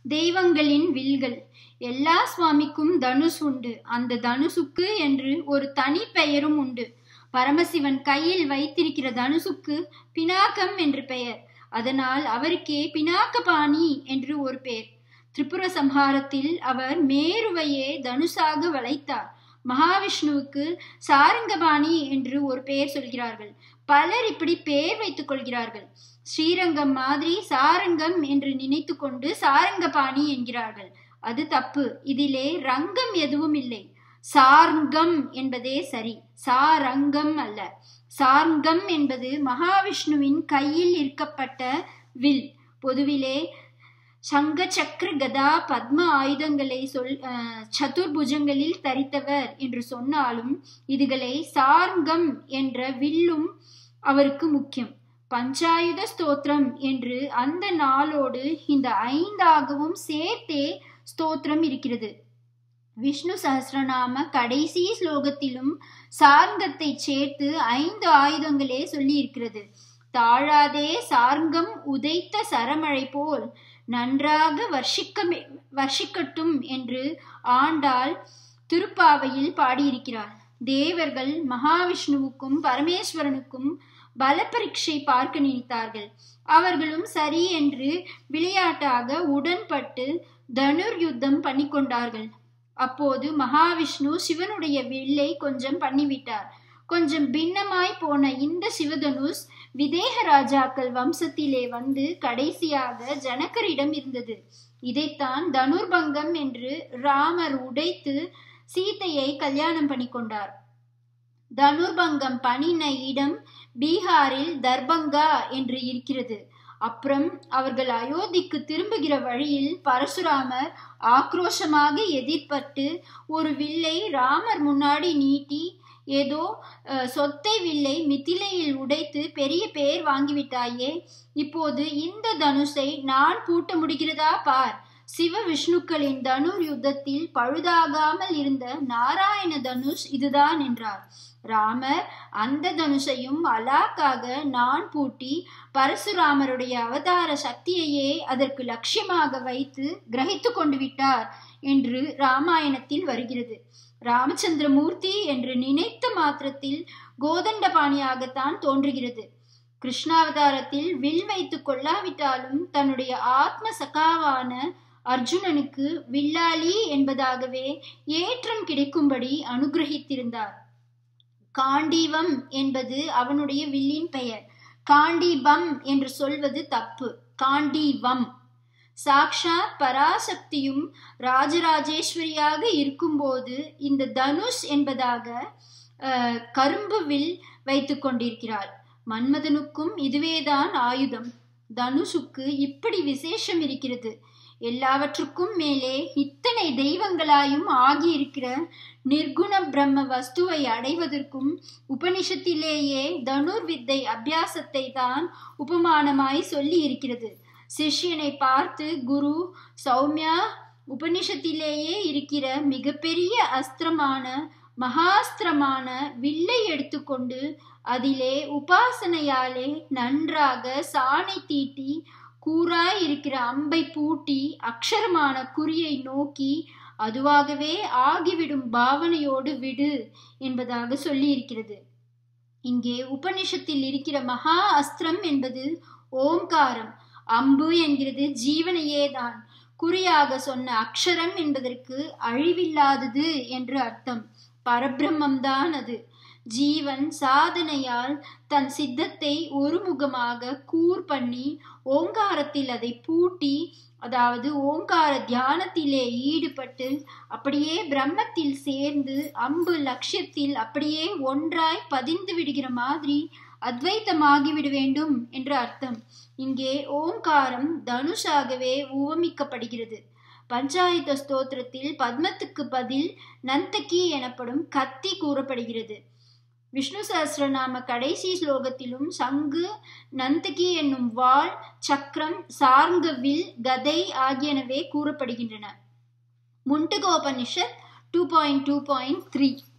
தெய்வங்களின் வில்கள் எல்லா சுவாமிக்கும் தனுஷ் உண்டு அந்த தனுசுக்கு என்று ஒரு தனி பெயரும் உண்டு பரமசிவன் கையில் வைத்திருக்கிற தனுசுக்கு பினாக்கம் என்று பெயர் அதனால் அவருக்கே பினாக்கபாணி என்று ஒரு பெயர் திரிபுர சம்ஹாரத்தில் அவர் மேருவையே தனுஷாக வளைத்தார் மகாவிஷ்ணுவுக்கு சாரங்கபாணி என்று ஒரு பெயர் சொல்கிறார்கள் பலர் இப்படி பெயர் வைத்துக் கொள்கிறார்கள் ஸ்ரீரங்கம் மாதிரி சாரங்கம் என்று நினைத்து கொண்டு சாரங்கபாணி என்கிறார்கள் அது தப்பு இதிலே ரங்கம் எதுவும் இல்லை சார்ங்கம் என்பதே சரி சாரங்கம் அல்ல சார்ங்கம் என்பது மகாவிஷ்ணுவின் கையில் இருக்கப்பட்ட வில் பொதுவிலே சங்க சக்கர கதா பத்ம ஆயுதங்களை சொல் சதுர்புஜங்களில் தரித்தவர் என்று சொன்னாலும் இதுகளை சார்ங்கம் என்ற வில்லும் அவருக்கு முக்கியம் பஞ்சாயுத ஸ்தோத்திரம் என்று அந்த நாளோடு இந்த ஐந்தாகவும் சேர்த்தே ஸ்தோத்திரம் இருக்கிறது விஷ்ணு சஹசிரநாம கடைசி ஸ்லோகத்திலும் சார்ங்கத்தை சேர்த்து ஐந்து ஆயுதங்களே சொல்லி இருக்கிறது தாழாதே சார்ங்கம் உதைத்த சரமழை போல் நன்றாக வர்ஷிக்க வர்ஷிக்கட்டும் என்று ஆண்டாள் திருப்பாவையில் பாடியிருக்கிறார் தேவர்கள் மகாவிஷ்ணுவுக்கும் பரமேஸ்வரனுக்கும் பல பரீட்சை பார்க்க நினைத்தார்கள் அவர்களும் சரி என்று விளையாட்டாக உடன்பட்டு தனுர் யுத்தம் பண்ணிக்கொண்டார்கள் அப்போது மகாவிஷ்ணு சிவனுடைய வில்லை கொஞ்சம் பண்ணிவிட்டார் கொஞ்சம் பின்னமாய் போன இந்த சிவதனுஷ் விதேக ராஜாக்கள் வம்சத்திலே வந்து கடைசியாக ஜனகரிடம் இருந்தது இதைத்தான் தனுர்பங்கம் என்று ராமர் உடைத்து சீதையை கல்யாணம் பண்ணி கொண்டார் தனுர்பங்கம் பண்ணின இடம் பீகாரில் தர்பங்கா என்று இருக்கிறது அப்புறம் அவர்கள் அயோத்திக்கு திரும்புகிற வழியில் பரசுராமர் ஆக்ரோஷமாக எதிர்பட்டு ஒரு வில்லை ராமர் முன்னாடி நீட்டி ஏதோ சொத்தை வில்லை மித்திலையில் உடைத்து பெரிய பேர் வாங்கிவிட்டாயே இப்போது இந்த தனுஷை நான் பூட்ட முடிகிறதா பார் சிவ விஷ்ணுக்களின் தனுர் யுத்தத்தில் பழுதாகாமல் இருந்த நாராயண தனுஷ் இதுதான் என்றார் ராமர் அந்த தனுஷையும் அலாக்காக நான் பூட்டி பரசுராமருடைய அவதார சக்தியையே அதற்கு லட்சியமாக வைத்து கிரகித்து கொண்டு விட்டார் என்று ராமாயணத்தில் வருகிறது ராமச்சந்திரமூர்த்தி என்று நினைத்த மாத்திரத்தில் கோதண்டபாணியாகத்தான் தோன்றுகிறது கிருஷ்ணாவதாரத்தில் வில் வைத்து கொள்ளாவிட்டாலும் தன்னுடைய ஆத்ம சகாவான அர்ஜுனனுக்கு வில்லாளி என்பதாகவே ஏற்றம் கிடைக்கும்படி அனுகிரகித்திருந்தார் காண்டீவம் என்பது அவனுடைய வில்லின் பெயர் காண்டீபம் என்று சொல்வது தப்பு காண்டீவம் சாக்ஷாத் பராசக்தியும் ராஜராஜேஸ்வரியாக இருக்கும்போது இந்த தனுஷ் என்பதாக கரும்பு வில் வைத்து கொண்டிருக்கிறாள் மன்மதனுக்கும் இதுவேதான் ஆயுதம் தனுஷுக்கு இப்படி விசேஷம் இருக்கிறது எல்லாவற்றுக்கும் மேலே இத்தனை தெய்வங்களாயும் ஆகியிருக்கிற நிர்குண பிரம்ம வஸ்துவை அடைவதற்கும் உபனிஷத்திலேயே தனுர் வித்தை அபியாசத்தை தான் உபமானமாய் சொல்லி இருக்கிறது சிஷ்யனை பார்த்து குரு சௌமியா உபனிஷத்திலேயே இருக்கிற மிகப்பெரிய அஸ்திரமான மகாஸ்திரமான வில்லை எடுத்துக்கொண்டு அதிலே உபாசனையாலே நன்றாக சாணை தீட்டி கூறாய் இருக்கிற அம்பை பூட்டி அக்ஷரமான குறியை நோக்கி அதுவாகவே ஆகிவிடும் பாவனையோடு விடு என்பதாக சொல்லி இருக்கிறது இங்கே உபனிஷத்தில் இருக்கிற மகா அஸ்திரம் என்பது ஓம்காரம் அம்பு என்கிறது ஜீவனையே தான் குறியாக சொன்ன அக்ஷரம் என்பதற்கு அழிவில்லாதது என்று அர்த்தம் பரபிரம்மம்தான் அது ஜீவன் சாதனையால் தன் சித்தத்தை ஒருமுகமாக கூர் பண்ணி ஓங்காரத்தில் அதை பூட்டி அதாவது ஓங்கார தியானத்திலே ஈடுபட்டு அப்படியே பிரம்மத்தில் சேர்ந்து அம்பு லட்சியத்தில் அப்படியே ஒன்றாய் பதிந்து விடுகிற மாதிரி அத்வைத்தமாகி விட வேண்டும் என்று அர்த்தம் இங்கே ஓங்காரம் தனுஷாகவே உவமிக்கப்படுகிறது பஞ்சாயத்த ஸ்தோத்திரத்தில் பத்மத்துக்கு பதில் நந்தகி எனப்படும் கத்தி கூறப்படுகிறது விஷ்ணு சஹசிரநாம கடைசி ஸ்லோகத்திலும் சங்கு நந்தகி என்னும் வாள் சக்கரம் சார்ந்த வில் கதை ஆகியனவே கூறப்படுகின்றன Mundakopanishad two point two point three